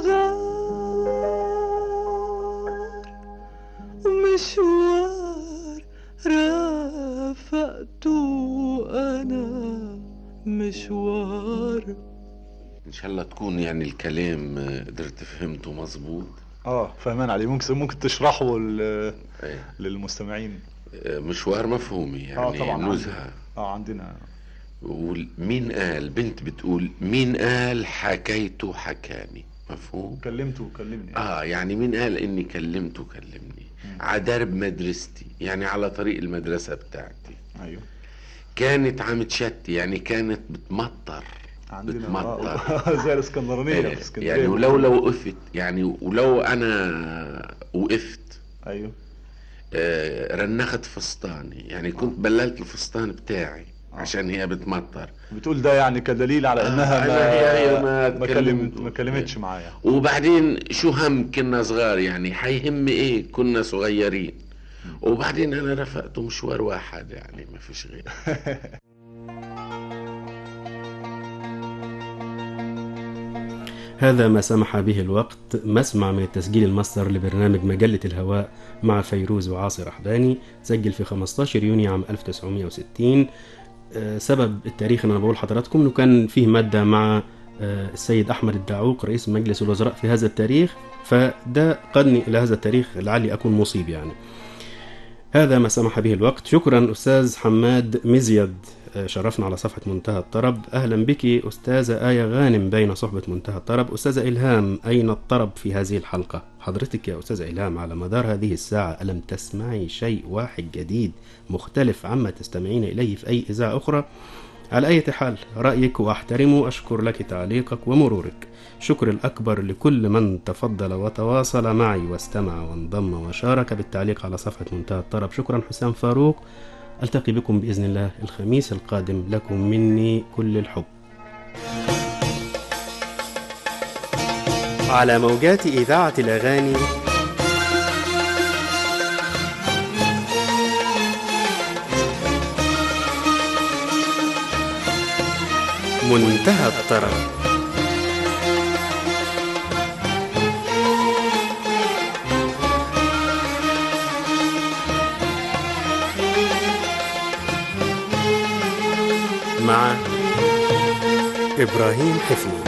صغار ومشوار رافقته أنا مشوار إن شاء الله تكون يعني الكلام آه، قدرت فهمته مظبوط اه فهمان علي ممكن ممكن تشرحه ل- إيه. للمستمعين آه، مشوار مفهومي يعني اه طبعا نزهة عندنا. اه عندنا ومين قال بنت بتقول مين قال حكيته حكاني مفهوم كلمته كلمني اه يعني مين قال اني كلمته كلمني عدرب مدرستي يعني على طريق المدرسة بتاعتي ايوه كانت عم تشتي يعني كانت بتمطر عندنا بتمطر آه، زي الاسكندرانية إيه، في اسكندرية يعني ولو لو وقفت يعني ولو انا وقفت ايوه آه رنخت فستاني يعني كنت بللت الفستان بتاعي عشان هي بتمطر بتقول ده يعني كدليل على انها أنا ما هي- هي ما ما, تكلمت. كلمت ما كلمتش معايا وبعدين شو هم كنا صغار يعني حيهم ايه كنا صغيرين وبعدين انا رفقته مشوار واحد يعني ما فيش غير هذا ما سمح به الوقت مسمع من التسجيل الماستر لبرنامج مجلة الهواء مع فيروز وعاصي رحباني سجل في 15 يونيو عام 1960 آه، سبب التاريخ اللي انا بقول لحضراتكم انه كان فيه ماده مع آه، السيد احمد الدعوق رئيس مجلس الوزراء في هذا التاريخ فده قادني الى هذا التاريخ لعلي اكون مصيب يعني هذا ما سمح به الوقت شكرا أستاذ حماد مزيد آه، شرفنا على صفحة منتهى الطرب أهلا بك أستاذة آية غانم بين صحبة منتهى الطرب أستاذة إلهام أين الطرب في هذه الحلقة حضرتك يا أستاذة إلهام على مدار هذه الساعة ألم تسمعي شيء واحد جديد مختلف عما تستمعين إليه في أي إذاعة أخرى على أي حال رأيك وأحترمه أشكر لك تعليقك ومرورك شكر الأكبر لكل من تفضل وتواصل معي واستمع وانضم وشارك بالتعليق على صفحة منتهى الطرب شكرا حسام فاروق ألتقي بكم بإذن الله الخميس القادم لكم مني كل الحب على موجات إذاعة الأغاني منتهى الطرب مع إبراهيم حفني